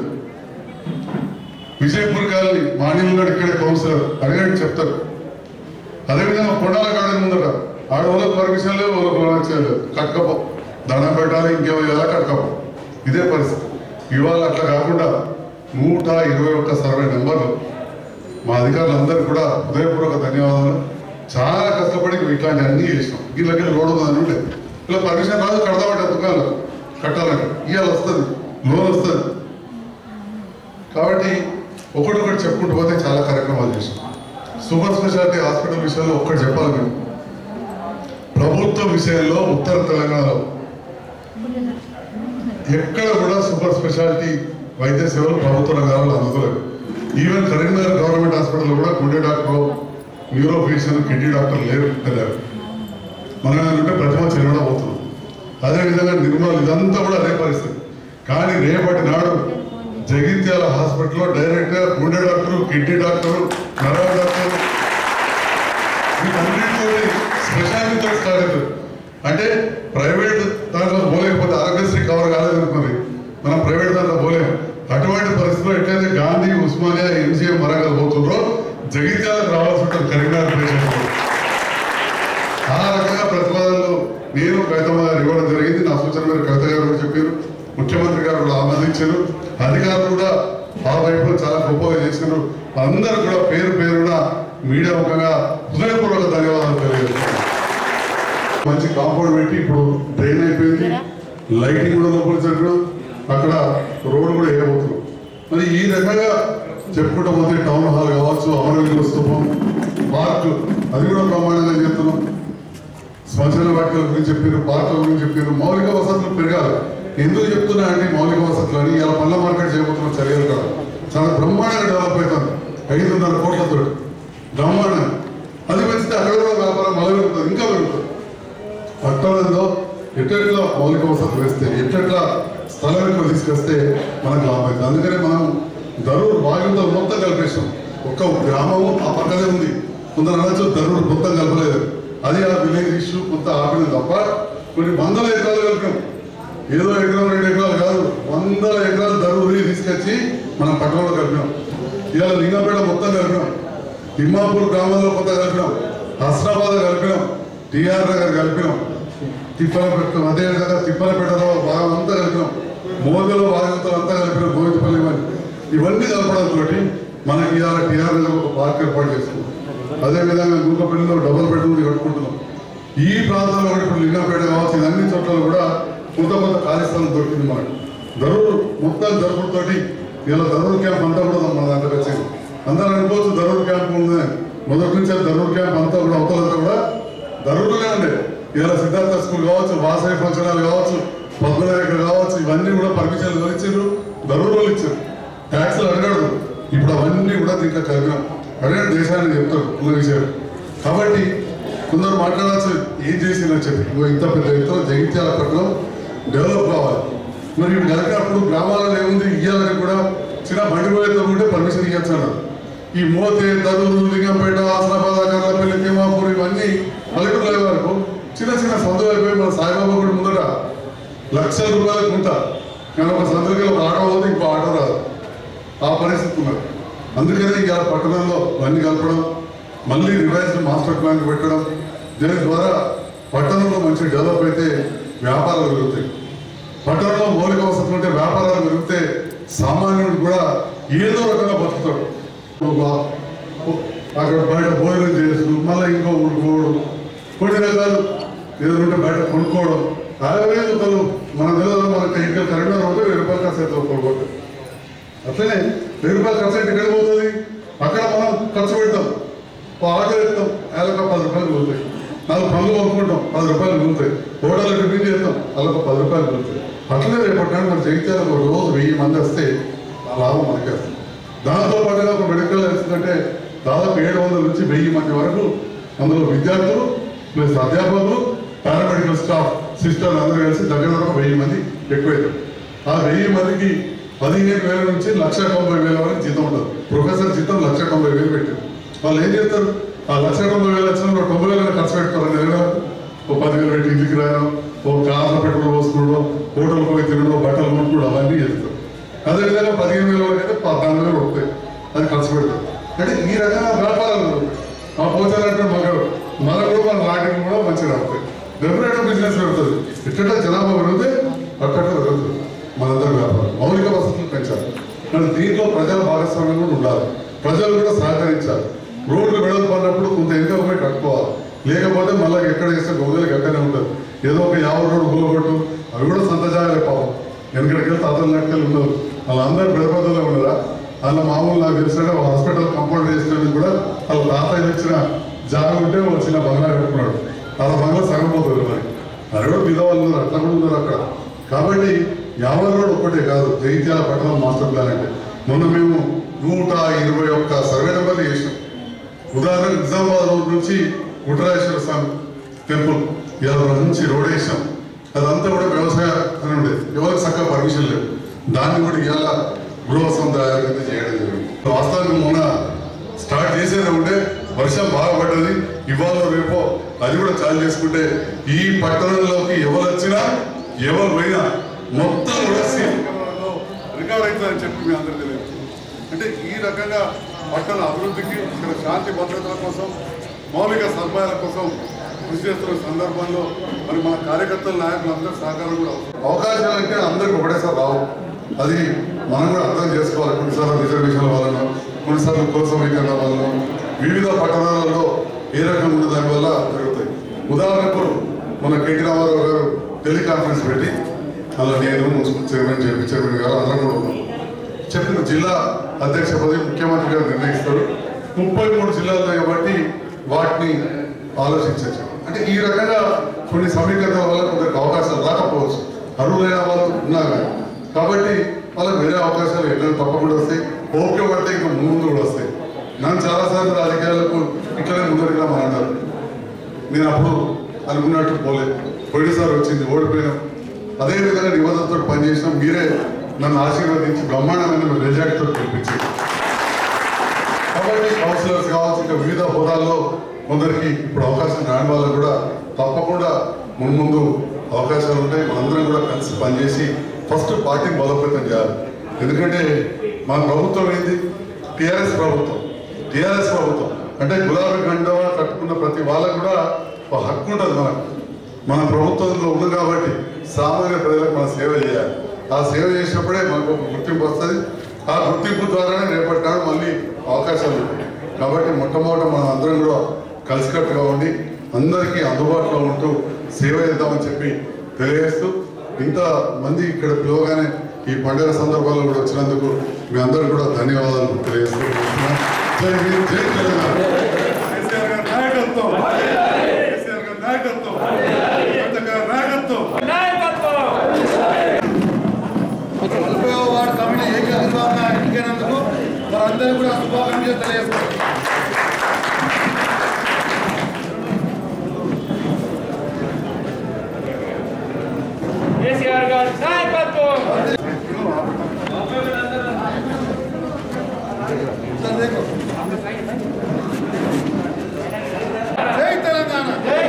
విజయపూర్ కాలనీ మాన్యం ఉన్నాడు ఇక్కడే కౌన్సిలర్ అడిగాడు చెప్తారు అదేవిధంగా కొండాల గార్డెన్ ముందట ఆడ వాళ్ళకి పర్మిషన్ లేవు వాళ్ళకి లోన్ వచ్చలేదు కట్టకపో దండం పెట్టాలి ఇంకేమో ఎలా కట్టకపో ఇదే పరిస్థితి ఇవాళ అట్లా కాకుండా నూట ఇరవై ఒక్క సర్వే నెంబర్లు మా అధికారులందరూ కూడా హృదయపూర్వక ధన్యవాదాలు చాలా కష్టపడి ఇట్లాంటి అన్ని చేసినాం వీళ్ళకి రోడ్డు ఉందని ఉంటే ఇలా పర్మిషన్ రాదు కడదామంటే దుకాణాలు కట్టాలంటే ఇవాళ వస్తుంది లోన్ వస్తుంది కాబట్టి ఒకటొకటి చెప్పుకుంటూ పోతే చాలా కార్యక్రమాలు చేసాం సూపర్ స్పెషాలిటీ హాస్పిటల్ విషయంలో ఒక్కటి చెప్పాలి మేము ప్రభుత్వ విషయంలో ఉత్తర తెలంగాణలో ఎక్కడ కూడా సూపర్ స్పెషాలిటీ వైద్య సేవలు ప్రభుత్వ రంగాల్లో అందుకోలేదు ఈవెన్ కరీంనగర్ గవర్నమెంట్ హాస్పిటల్లో కూడా గుండె doctor neuro physician kidney doctor లేరు పెద్దలు మనం ఏంటంటే ప్రతిమ చెల్లడం పోతున్నాం అదేవిధంగా నిర్మల్ ఇదంతా కూడా అదే పరిస్థితి కానీ రేపటి నాడు జగిత్యాల హాస్పిటల్లో డైరెక్ట్గా గుండె డాక్టర్ కిడ్నీ డాక్టర్ నరవ డాక్టర్ వీటన్నిటితో స్పెషాలిటీతో స్టార్ట్ అవుతుంది అంటే ప్రైవేట్ దాంట్లో పోలేకపోతే ఆరోగ్యశ్రీ కవర్ కాలేదనుకోండి మనం ప్రైవేట్ దాంట్లో పోలేము అటువంటి పరిస్థితుల్లో ఎట్లయితే గాంధీ ఉస్మానియా ఎంజిఎం వరంగల్ పోతుండ్రో జగిత్యాలకు రావాల్సి ఉంటుంది కరీంనగర్ పేషెంట్ ఆ రకంగా ప్రతిపాదనలు నేను కవితమ్మ గారు ఇవ్వడం జరిగింది నా సూచన మీద కవిత గారు కూడా చెప్పారు ముఖ్యమంత్రి గారు కూడా ఆమోదించారు అధికారులు కూడా ఆ వైపు చాలా గొప్పగా చేశారు అందరూ కూడా పేరు పేరున మీడియా ముఖంగా హృదయపూర్వక ధన్యవాదాలు తెలియజేస్తున్నాను మంచి కాంపౌండ్ పెట్టి ఇప్పుడు డ్రైన్ అయిపోయింది లైటింగ్ కూడా లోపల జరగడం అక్కడ రోడ్ కూడా వేయబోతున్నాం మరి ఈ రకంగా చెప్పుకుంటూ పోతే టౌన్ హాల్ కావచ్చు అమరవీరుల స్థూపం పార్క్ అది కూడా బ్రహ్మాండంగా చెప్తున్నాం శ్మశాన వాటికల గురించి చెప్పారు పార్కుల గురించి చెప్పారు మౌలిక వసతులు పెరగాలి ఎందుకు చెప్తున్నా అంటే మౌలిక వసతులు అని ఇలా పళ్ళ మార్కెట్ చేయబోతున్న చర్యలు కాదు చాలా బ్రహ్మాండంగా డెవలప్ అవుతుంది ఐదున్నర కోట్లతో బ్రహ్మాండంగా అది పెంచితే అక్కడ కూడా వ్యాపారం మళ్ళీ పెరుగుతుంది ఇంకా పెరుగుతుంది పట్టణంలో ఎట్లెట్లా మౌలిక వసతులు వేస్తే ఎట్లెట్లా స్థలం ఎక్కువ తీసుకొస్తే మనకు లాభం అవుతుంది అందుకనే మనం ధరూర్ బాగుందో మొత్తం కలిపేసాం ఒక్క గ్రామము ఆ పక్కనే ఉంది కొందరు అనొచ్చు ధరూర్ మొత్తం కలపలేదు అది ఆ విలేజ్ ఇష్యూ కొంత ఆపిన తప్ప కొన్ని వందల ఎకరాలు కలిపాం ఏదో ఎకరం రెండు ఎకరాలు కాదు వందల ఎకరాలు ధరువురి తీసుకొచ్చి మనం పట్టణంలో కలిపినాం ఇవాళ లింగంపేట మొత్తం కలిపినాం తిమ్మాపూర్ గ్రామంలో కొంత కలిపినాం హస్నాబాద్ కలిపినాం టిఆర్ నగర్ కలిపినాం తిప్పలపేట అదేవిధంగా తిప్పలపేటలో భాగం అంతా కలిపినాం మోదలో భాగంతో అంతా కలిపినాం గోవిందపల్లి ఇవన్నీ ఇవన్నీ కలపడంతో మనకి ఇవాళ టిఆర్ నగర్ ఒక పార్క్ ఏర్పాటు చేసుకున్నాం అదేవిధంగా నూకపల్లిలో డబుల్ బెడ్రూమ్ కట్టుకుంటున్నాం ఈ ప్రాంతంలో కూడా ఇప్పుడు లింగంపేట కావచ్చు ఇది అన్ని చోట్ల కూడా కొంత కొంత ఖాళీ స్థలం దొరికింది మనకు ధరూరు మొత్తం ధరూరుతోటి ఇలా ధరూరు క్యాంప్ అంతా కూడా మన దాంట్లో వచ్చింది అందరూ అనుకోవచ్చు ధరూరు క్యాంప్ ఉంది మొదటి నుంచి ఆ ధరూరు క్యాంప్ అంతా కూడా అవతలంతా కూడా ధరూరులోనే ఉండే ఇలా సిద్ధార్థ స్కూల్ కావచ్చు వాసవి ఫంక్షన్ హాల్ కావచ్చు పద్మనాయక కావచ్చు ఇవన్నీ కూడా పర్మిషన్లు ఇచ్చారు ధరూరు వాళ్ళు ఇచ్చారు ట్యాక్స్లు అడగడు ఇప్పుడు అవన్నీ కూడా దీంట్లో కలిగినాం అడిగిన దేశాన్ని చెప్తారు ఉన్న విషయాలు కాబట్టి కొందరు మాట్లాడాల్సి ఏం చేసిందని చెప్పి ఇగో ఇంత పెద్ద ఎత్తున జగిత్యాల పట్టణం డెవలప్ కావాలి మరి ఇవి కనుక అప్పుడు గ్రామాలలో ఏముంది ఇయ్యాలని కూడా చిన్న బండి పోయేతో ఉంటే పర్మిషన్ ఇవ్వచ్చు అన్నారు ఈ మోతే దరూరు లింగంపేట ఆసనాబాద్ కర్లపల్లి తిమ్మాపూర్ ఇవన్నీ పల్లెటూరు వరకు చిన్న చిన్న సందులు అయిపోయి మన సాయిబాబా కూడా ముందర లక్షల రూపాయలకు ఉంటా కానీ ఒక సందులకి ఒక ఆటో పోతే ఇంకో ఆటో రాదు ఆ పరిస్థితి ఉన్నది అందుకనే ఇవాళ పట్టణంలో ఇవన్నీ కలపడం మళ్ళీ రివైజ్డ్ మాస్టర్ ప్లాన్ పెట్టడం దీని ద్వారా పట్టణంలో మంచి డెవలప్ అయితే వ్యాపారాలు పెరుగుతాయి పట్టణంలో మౌలిక వసతులు ఉంటే వ్యాపారాలు పెరిగితే సామాన్యుడు కూడా ఏదో రకంగా బతుకుతాడు ఒక- అక్కడ బయట భోజనం చేస్తూ మళ్ళీ ఇంకో ఊరుకోవడం కొన్ని రకాలు ఏదో ఉంటే బయట కొనుక్కోవడం అలాగే ఒకరు మన తెలియదు మనకి ఇంకా కరీంనగర్ ఉంటే వెయ్యి రూపాయలు ఖర్చు అవుతుంది కొనుక్కోవడం అట్లనే వెయ్యి రూపాయలు ఖర్చు అయితే ఎక్కడ పోతుంది అక్కడ మనం ఖర్చు పెడతాం ఓ ఆర్డర్ ఇస్తాం వాళ్ళకి పది రూపాయలు మిగులుతాయి నాలుగు పనులు కొనుక్కుంటాం పది రూపాయలు మిగులుతాయి హోటల్ టిఫిన్ చేస్తాం వాళ్ళకి పది రూపాయలు మిగులుతాయి అట్లనే రేపటి నాడు మన జగిత్యాల ఒక రోజు వెయ్యి మంది వస్తే ఆ లాభం మనకే వస్తుంది దాంతో పాటుగా ఒక మెడికల్ వస్తుందంటే దాదాపు ఏడు వందల నుంచి వెయ్యి మంది వరకు అందులో విద్యార్థులు ప్లస్ అధ్యాపకులు పారామెడికల్ స్టాఫ్ సిస్టర్లు అందరూ కలిసి దగ్గర దగ్గర ఒక వెయ్యి మంది ఎక్కువైతారు ఆ వెయ్యి మందికి పదిహేను వేల నుంచి లక్ష తొంభై వేల వరకు జీతం ఉంటుంది ప్రొఫెసర్ జీతం లక్ష తొంభై వేలు పెట్టారు వాళ్ళు ఏం చేస్తారు ఆ లక్ష తొంభై వేలు వచ్చిన ఒక తొంభై వేలు ఖర్చు పెడతారు నెలలో ఓ పదివేలు పెట్టి ఇంటికి రాయడం ఓ కార్ల పెట్రోల్ పోసుకోవడం హోటల్కి పోయి తినడం బట్టలు కొనుక్కోవడం అవన్నీ చేస్తారు అదేవిధంగా పదిహేను వేల వరకు అయితే పద్నాలుగు వేలు వస్తాయి అది ఖర్చు పెడతారు అంటే ఈ రకంగా వ్యాపారాలు ఆ పోతారంటే మనకు మనకు కూడా మన నాటికి కూడా మంచిగా అవుతాయి డెఫినెట్ బిజినెస్ పెడుతుంది ఎట్ట జనాభా పెరిగితే అట్ట పెరుగుతుంది మనందరి వ్యాపారం మౌలిక వసతులు పెంచాలి కానీ దీంట్లో ప్రజల భాగస్వామ్యం కూడా ఉండాలి ప్రజలు కూడా సహకరించాలి రోడ్లు వెడల్పు పడినప్పుడు కొంత ఎన్నిక పోయి కట్టుకోవాలి లేకపోతే మళ్ళీ ఎక్కడ చేస్తే గొంగలు గట్టనే ఉంటుంది ఏదో ఒక యాభై రోడ్డు గులగొట్టు అవి కూడా సంత జాగాలే పాపం వెనకడికి వెళ్తే అతను లెక్కలు ఉండవు వాళ్ళందరూ పెద్దపద్దలో ఉండరా వాళ్ళ మామూలు నాకు తెలిసిన హాస్పిటల్ కంపౌండ్ చేసినందుకు కూడా వాళ్ళ తాతయ్య ఇచ్చిన జాగా ఉంటే ఒక చిన్న బంగ్లా కట్టుకున్నాడు వాళ్ళ బంగ్లా సగం పోతుంది మరి అది కూడా మీద వాళ్ళు ఉన్నారు అట్లా కూడా ఉన్నారు అక్కడ కాబట్టి యాభై రోడ్ ఒక్కటే కాదు జైత్యాల పట్టణం మాస్టర్ ప్లాన్ అంటే మొన్న మేము నూట ఇరవై ఒక్క సర్వే నెంబర్లు చేసినాం ఉదాహరణ నిజామాబాద్ రోడ్ నుంచి గుట్టరాజేశ్వర స్వామి టెంపుల్ ఇవాళ నుంచి రోడ్ వేసాం అదంతా కూడా వ్యవసాయ అని ఉండేది ఎవరికి చక్కగా పర్మిషన్ లేదు దాన్ని కూడా ఇవాళ గృహ సముదాయాల కింద చేయడం జరిగింది వాస్తవానికి మొన్న స్టార్ట్ చేసేది ఉంటే వర్షం బాగా పడ్డది ఇవాళ రేపో అది కూడా చాలు చేసుకుంటే ఈ పట్టణంలోకి ఎవరు వచ్చినా ఎవరు పోయినా మొత్తం కూడా రికవర్ అవుతుందని చెప్పి మీ అందరూ తెలియదు అంటే ఈ రకంగా పట్టణ అభివృద్ధికి ఇక్కడ శాంతి భద్రతల కోసం మౌలిక సదుపాయాల కోసం కృషి చేస్తున్న సందర్భంలో మరి మన కార్యకర్తల నాయకులు అందరూ సహకారం కూడా అవసరం. అవకాశాలు అంటే అందరికి ఒకటేసారి రావు అది మనం కూడా అర్థం చేసుకోవాలి కొన్నిసార్లు రిజర్వేషన్ల వలన కొన్నిసార్లు కుల సమీకరణ వలన వివిధ పట్టణాలలో ఏ రకంగా ఉన్న దాని వల్ల జరుగుతాయి ఉదాహరణకు మన కేటీ రామారావు గారు టెలికాన్ఫరెన్స్ పెట్టి అలా నేను మున్సిపల్ చైర్మన్ జేపీ చైర్మన్ గారు అందరం కూడా ఉన్నాం చెప్పిన జిల్లా అధ్యక్ష పదవి ముఖ్యమంత్రి గారు నిర్ణయిస్తారు ముప్పై మూడు జిల్లాలు కాబట్టి వాటిని ఆలోచించచ్చు అంటే ఈ రకంగా కొన్ని సమీకరణల వల్ల కొందరికి అవకాశాలు రాకపోవచ్చు అర్హులైన వాళ్ళు ఉన్నా కానీ కాబట్టి వాళ్ళకి వేరే అవకాశాలు ఎన్నో తప్పకుండా వస్తాయి ఓపిక పడితే ఇంకా ముందు కూడా వస్తాయి నన్ను చాలాసార్లు రాజకీయాలకు ఇట్లనే ముందరిగా అంటారు నేను అప్పుడు అనుకున్నట్టు పోలేదు పోయినసారి వచ్చింది ఓడిపోయినాం అదే విధంగా నిబంధనతో పనిచేసినాం మీరే నన్ను ఆశీర్వదించి బ్రహ్మాండమైన రిజల్ట్తో గెలిపించారు కాబట్టి కౌన్సిలర్స్ కావచ్చు ఇంకా వివిధ హోదాల్లో కొందరికి ఇప్పుడు అవకాశం రాని వాళ్ళకు కూడా తప్పకుండా మున్ముందు అవకాశాలు ఉంటాయి మనందరం కూడా కలిసి పనిచేసి ఫస్ట్ పార్టీని బలోపేతం చేయాలి ఎందుకంటే మన ప్రభుత్వం ఏంది టిఆర్ఎస్ ప్రభుత్వం టిఆర్ఎస్ ప్రభుత్వం అంటే గులాబీ గండవా కట్టుకున్న ప్రతి వాళ్ళకు కూడా ఒక హక్కు ఉంటుంది మనకు మన ప్రభుత్వంలో ఉంది కాబట్టి సామాన్య ప్రజలకు మనం సేవ చేయాలి ఆ సేవ చేసినప్పుడే మనకు ఒక గుర్తింపు వస్తుంది ఆ గుర్తింపు ద్వారానే రేపటి నాడు మళ్ళీ అవకాశాలు ఉంటాయి కాబట్టి మొట్టమొదట మనం అందరం కూడా కలిసికట్టుగా ఉండి అందరికీ అందుబాటులో ఉంటూ సేవ చేద్దామని చెప్పి తెలియజేస్తూ ఇంత మంది ఇక్కడ పిలవగానే ఈ పండుగ సందర్భాల్లో కూడా వచ్చినందుకు మీ అందరూ కూడా ధన్యవాదాలు తెలియజేస్తూ ఉంటున్నాను. జై హింద్ జై తెలంగాణ కేసీఆర్ గారి నాయకత్వం కేసీఆర్ గారి నాయకత్వం కవిత గారి నాయకత్వం నలభై వార్డు కమిటీ ఏకగ్రీవంగా ఎన్నికైనందుకు వారందరూ కూడా శుభాకాంక్షలు తెలియజేస్తారు కేసీఆర్ గారి నాయకత్వం జై తెలంగాణ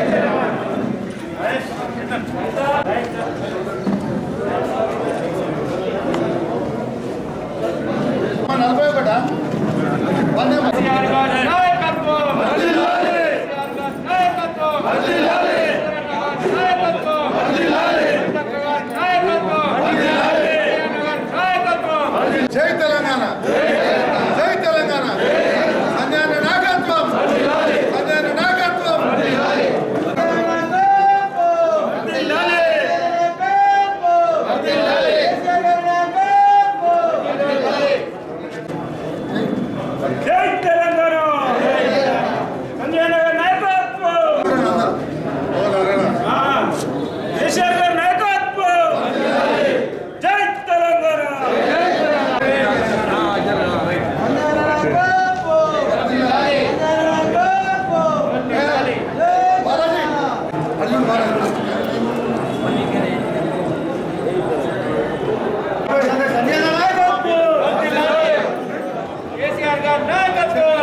నలభై ఒకటా వందే మాతరం. కేసీఆర్ గారి నాయకత్వం కేసీఆర్ గారి నాయకత్వం కేసీఆర్ గారి నాయకత్వం కవితక్క గారి నాయకత్వం కేసీఆర్ గారి నాయకత్వం జై తెలంగాణ జై తెలంగాణ సంజయన నాయకత్వం సంజయన నాయకత్వం జై తెలంగాణ సంజయ్ నగర్ నాయకత్వం ఓ నారాయణ కేసీఆర్ గారి నాయకత్వం జై తెలంగాణ బాలాజీ అర్జున్ బాలాజీ సంజయన నాయకత్వం కేసీఆర్ గారి నాయకత్వం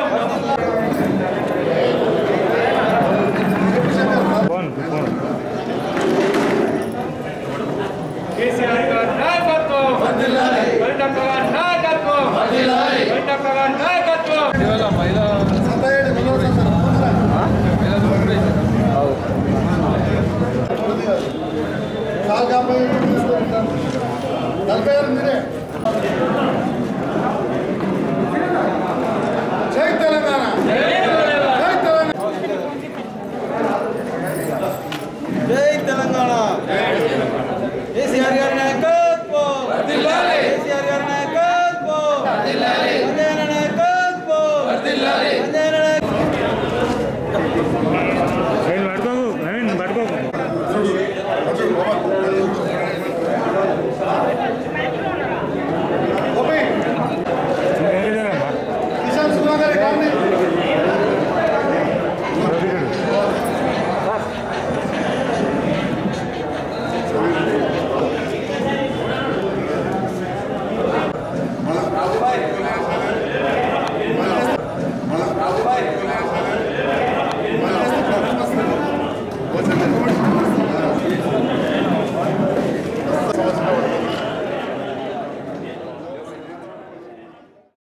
కేసీఆర్ గారి నాయకత్వం కవితక్క గారి నాయకత్వం కవితక్క గారి నాయకత్వం సంతయ్య మనోజ్ సార్ కాబట్టి నలభై ఆరు మీరే